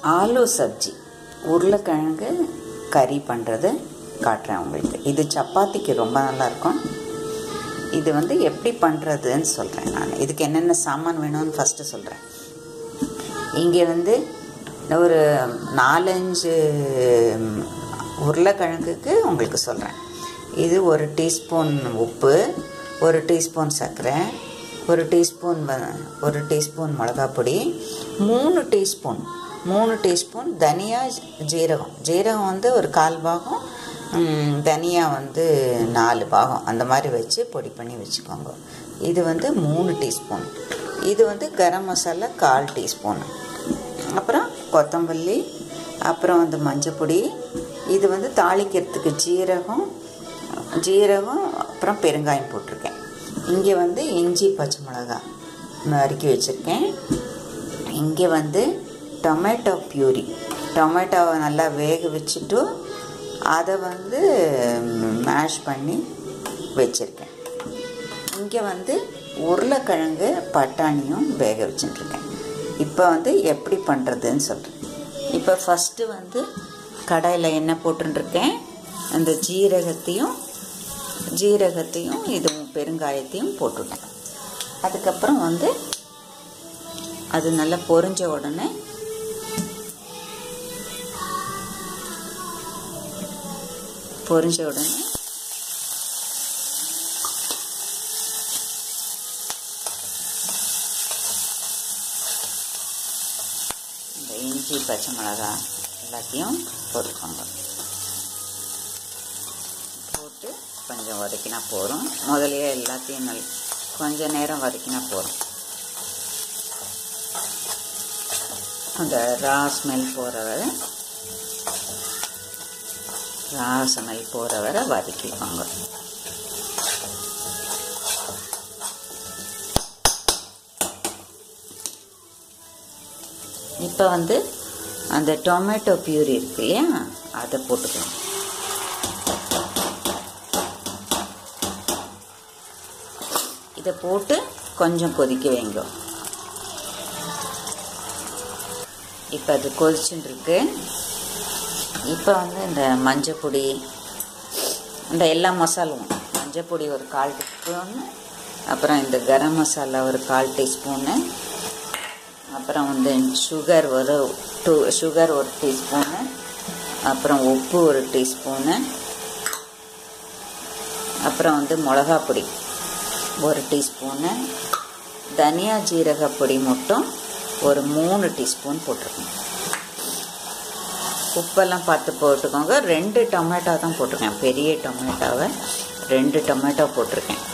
ஆலு சப்ஜி உருளைக்கிழங்கு கறி பண்ணுறது காட்டுறேன் உங்களுக்கு இது சப்பாத்திக்கு ரொம்ப நல்லாயிருக்கும் இது வந்து எப்படி பண்ணுறதுன்னு சொல்கிறேன் நான் இதுக்கு என்னென்ன சாமான் வேணும்னு ஃபஸ்ட்டு சொல்கிறேன் இங்கே வந்து ஒரு நாலஞ்சு உருளைக்கிழங்குக்கு உங்களுக்கு சொல்கிறேன் இது ஒரு டீஸ்பூன் உப்பு ஒரு டீஸ்பூன் சர்க்கரை ஒரு டீஸ்பூன் வ- ஒரு டீஸ்பூன் மிளகாப் பொடி மூணு டீஸ்பூன் மூணு டீஸ்பூன் தனியா ஜீரகம் ஜீரகம் வந்து ஒரு கால் பாகம் ம், தனியா வந்து நாலு பாகம் அந்த மாதிரி வச்சு பொடி பண்ணி வச்சுக்கோங்க இது வந்து மூணு டீஸ்பூன் இது வந்து கரம் மசாலா கால் டீஸ்பூன் அப்புறம் கொத்தமல்லி அப்புறம் வந்து மஞ்சப்பொடி இது வந்து தாளிக்கிறதுக்கு ஜீரகம் ஜீரகம் அப்புறம் பெருங்காயம் போட்டிருக்கேன் இங்கே வந்து இஞ்சி பச்சை மிளகாய் நறுக்கி வச்சுருக்கேன் இங்கே வந்து டொமேட்டோ பியூரி டொமேட்டோவை நல்லா வேக வச்சுட்டு அதை வந்து மேஷ் பண்ணி வச்சுருக்கேன் இங்கே வந்து உருளைக்கிழங்கு பட்டாணியும் வேக வச்சுட்டுருக்கேன் இப்போ வந்து எப்படி பண்ணுறதுன்னு சொல்கிறேன் இப்போ ஃபஸ்ட்டு வந்து கடாயில் எண்ணெய் போட்டுருக்கேன் அந்த ஜீரகத்தையும் ஜீரகத்தையும் இதுவும் பெருங்காயத்தையும் போட்டுட்டேன் அதுக்கப்புறம் வந்து அது நல்லா பொரிஞ்ச உடனே பொரிஞ்ச உடனே இந்த இஞ்சி பச்சை மிளகாய் எல்லாத்தையும் போட்டுக்கோங்க போட்டு கொஞ்சம் வதக்கினா போகிறோம் முதலையே எல்லாத்தையும் நல் கொஞ்ச நேரம் வதக்கினா போகிறோம் அந்த ரா ஸ்மெல் போகிற வரை ரா ஸ்மெல் போகிற வரை வதக்கிக்கோங்க இப்போ வந்து அந்த டொமேட்டோ பியூரி இருக்கு இல்லையா அதை போட்டுக்கலாம் இதை போட்டு கொஞ்சம் கொதிக்க வைங்க இப்போ அது கொதிச்சுட்டு இருக்கு இப்போ வந்து இந்த மஞ்சள் பொடி இந்த எல்லா மசாலும் மஞ்சள் பொடி ஒரு கால் டீஸ்பூன் அப்புறம் இந்த கரம் மசாலா ஒரு கால் டீஸ்பூனு அப்புறம் வந்து சுகர் ஒரு டூ சுகர் ஒரு டீஸ்பூனு அப்புறம் உப்பு ஒரு டீஸ்பூனு அப்புறம் வந்து மிளகா பொடி ஒரு டீஸ்பூனு தனியா ஜீரக பொடி மட்டும் ஒரு மூணு டீஸ்பூன் போட்டிருக்கேன் உப்பெல்லாம் பார்த்து போட்டுக்கோங்க ரெண்டு டொமேட்டோ தான் போட்டிருக்கேன் பெரிய டொமேட்டோவை ரெண்டு டொமேட்டோ போட்டிருக்கேன்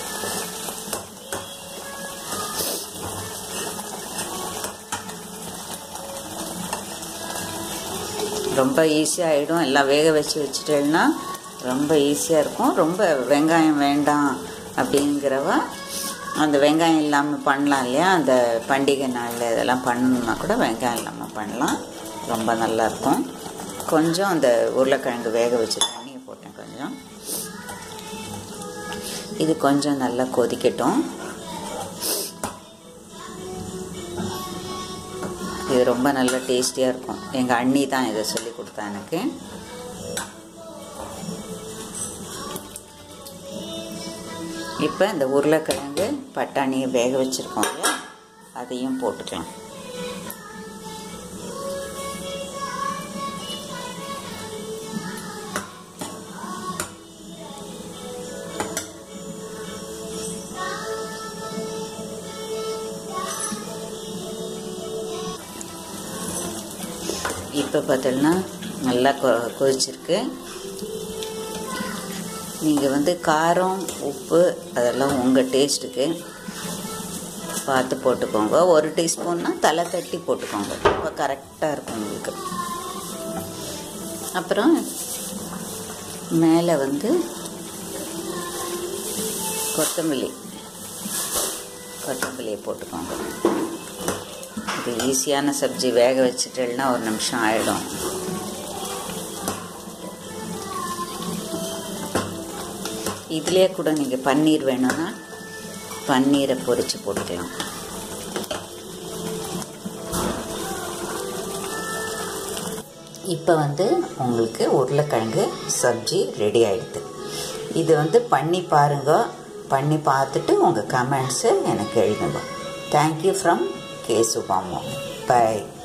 ரொம்ப ஈஸியாக ஆகிடும் எல்லாம் வேக வச்சு வச்சுட்டேன்னா ரொம்ப ஈஸியாக இருக்கும் ரொம்ப வெங்காயம் வேண்டாம் அப்படிங்கிறவ அந்த வெங்காயம் இல்லாமல் பண்ணலாம் இல்லையா அந்த பண்டிகை நாளில் இதெல்லாம் பண்ணணும்னா கூட வெங்காயம் இல்லாமல் பண்ணலாம் ரொம்ப நல்லாயிருக்கும் கொஞ்சம் அந்த உருளைக்கிழங்கு வேக வச்சு தண்ணியை போட்டேன் கொஞ்சம் இது கொஞ்சம் நல்லா கொதிக்கட்டும் இது ரொம்ப நல்ல டேஸ்டியாக இருக்கும் எங்கள் அண்ணி தான் இதை சொல்லி கொடுத்தா எனக்கு இப்போ இந்த உருளைக்கிழங்கு பட்டாணியை வேக வச்சுருக்கோம் இல்லையா அதையும் போட்டுக்கலாம் இப்போ பார்த்தோம்னா நல்லா கொ கொதிச்சிருக்கு நீங்கள் வந்து காரம் உப்பு அதெல்லாம் உங்கள் டேஸ்ட்டுக்கு பார்த்து போட்டுக்கோங்க ஒரு டீஸ்பூன்னா தலை தட்டி போட்டுக்கோங்க இப்போ கரெக்டாக இருக்கும் உங்களுக்கு அப்புறம் மேலே வந்து கொத்தமல்லி கொத்தமல்லியை போட்டுக்கோங்க இது ஈஸியான சப்ஜி வேக வச்சுட்டேன்னா ஒரு நிமிஷம் ஆகிடும் இதுலேயே கூட நீங்கள் பன்னீர் வேணும்னா பன்னீரை பொரிச்சு போட்டுக்கலாம் இப்போ வந்து உங்களுக்கு உருளைக்கிழங்கு சப்ஜி ரெடி ஆகிடுது இது வந்து பண்ணி பாருங்க பண்ணி பார்த்துட்டு உங்கள் கமெண்ட்ஸை எனக்கு எழுதுங்க தேங்க்யூ ஃப்ரம் கே சுபாமோ பை